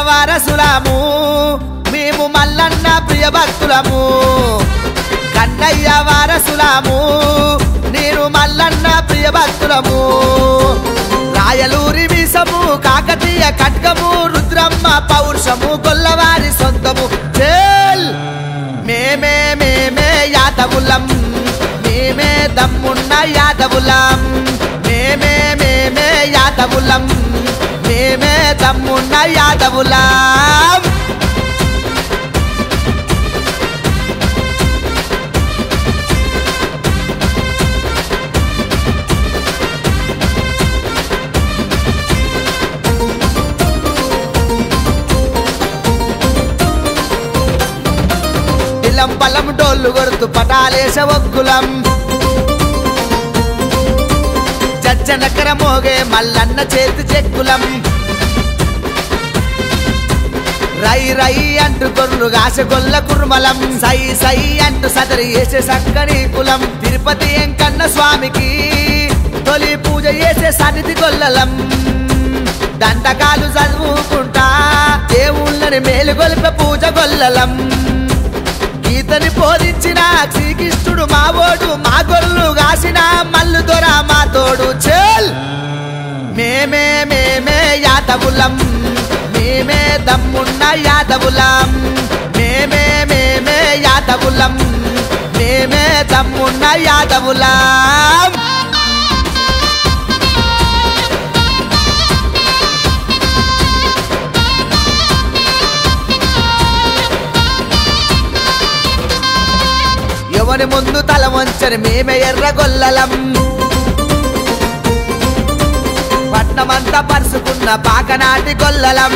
వారసులము మేము మల్లన్న ప్రియ భక్తులము కన్నయ్య వారసులము నేను మల్లన్న ప్రియ భక్తులము రాయలూరి వీసము కాకతీయ కట్కము రుద్రమ్మ పౌరుషము గొల్లవారి సొంతము చేల్ మేమే మేమే యాదవులం మేమే దమ్మున్న యాదవులం మేమే మేమే యాదవులం మేమే దమ్మున్న యాదవులం ఇల్లం పల్లం డోళ్ళు కొడుతూ పటాలేస ఒక్కులం చచ్చనకర మోగే మల్లన్న చేతి చెక్కులం రై రై అంటూ కొర్రు గాస గొల్ల కుర్మలం సై సై అంటూ సదరి వేసే సక్కని కులం తిరుపతి ఎంకన్న స్వామికి తొలి పూజ చేసే సన్నిధి గొల్లలం దండకాలు చదువుకుంటా దేవుళ్ళని మేలుగొలిపే పూజ గొల్లలం గీతని బోధించిన శ్రీకృష్ణుడు మా ఓడు మా గొల్లు కాసిన మల్లు దొర మా తోడు చెల్ మేమే మేమే యాదవులం మేమే దమ్మున్న యాదవులం మేమే మేమే యాదవులం మేమే దమ్మున్న యాదవులం ఎవరి ముందు తల వంచని మేమే ఎర్రగొల్లలం పట్నమంతా పరుసుకున్న పాకనాటి గొల్లలం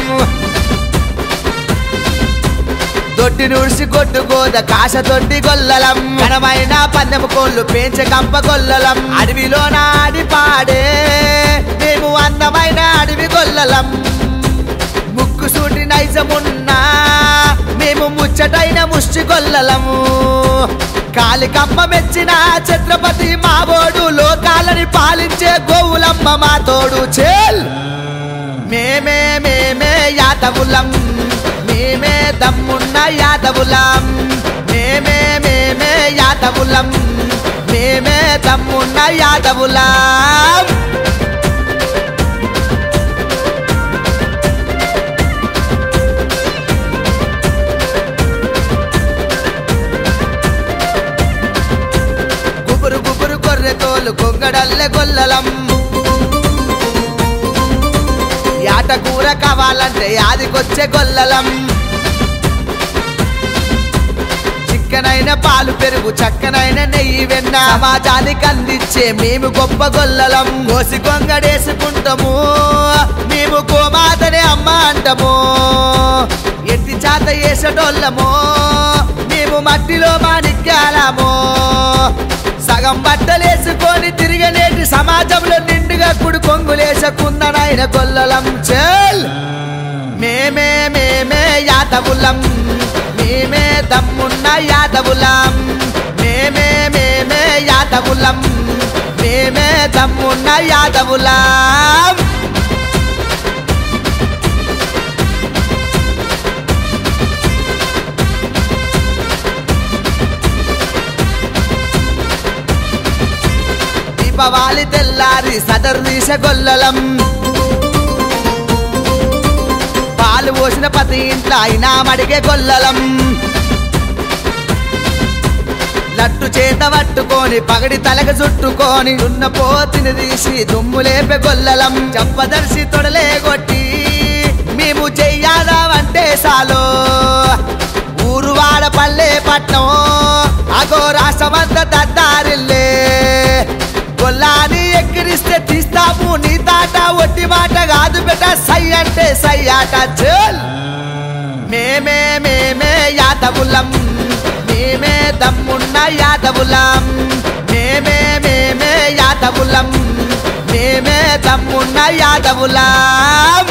దొడ్డి నుడిసి కొట్టు గోద కాశ దొడ్డి గొల్లలం ఘనమైన పందెము కోళ్ళు పేంచ కంప గొల్లలం అడవిలో నాడి పాడే మేము అందమైన అడవి గొల్లలం ముక్కు సూటి నైజమున్నా మేము ముచ్చటైన ముష్టి గొల్లలము కాలికమ్మ మెచ్చిన ఛత్రపతి మావోడు లోకాలని పాలించే గోవులమ్మ మా తోడు చేల్ మేమే మేమే యాదవులం మేమే దమ్మున్న యాదవులం మేమే మేమే యాదవులం మేమే దమ్మున్న యాదవులం గుబురు గుబురు గొర్రె తోలు కొంగడల్లె గొల్లలం యాట కూర కావాలంటే యాదికొచ్చే గొల్లలం చిక్కనైన పాలు పెరుగు చక్కనైన నెయ్యి వెన్న సమాజానికి అందించే మేము గొప్ప గొల్లలం కోసి కొంగడేసుకుంటాము మేము గోమాతనే అమ్మ అంటాము ఎట్టి చాత వేసటోళ్ళము మేము మట్టిలో మాణిక్యాలము సగం బట్టలేసుకొని తిరిగనేటి సమాజంలో నిండుగా కుడి కొంగులేసుకుందనైన గొల్లలం చెల్ మేమే మేమే యాదవులం మేమే దమ్మున్న యాదవులం మేమే మేమే యాదవులం మేమే దమ్మున్న యాదవులం దీపావళి తెల్లారి సదరు తీసే గొల్లలం పాలు పోసిన పతి ఇంట్లో అయినా మడిగే గొల్లలం లట్టు చేత పట్టుకొని పగడి తలక చుట్టుకొని ఉన్న పోతిని తీసి దుమ్ము లేపే గొల్లలం చెప్పదర్శి తొడలే కొట్టి మేము చెయ్యాదామంటే సాలో ఊరు వాడ పల్లె పట్నం అగో రాష్ట్రమంతా దద్దారిల్లే గొల్లాని ఎక్కిరిస్తే తీస్తాము నీ తాట ఒట్టి మాట కాదు బెట సై అంటే సై ఆట చల్ మేమే మేమే యాదవులం మేమే దమ్మున్న యాదవులం మేమే మేమే యాదవులం మేమే దమ్మున్న యాదవులం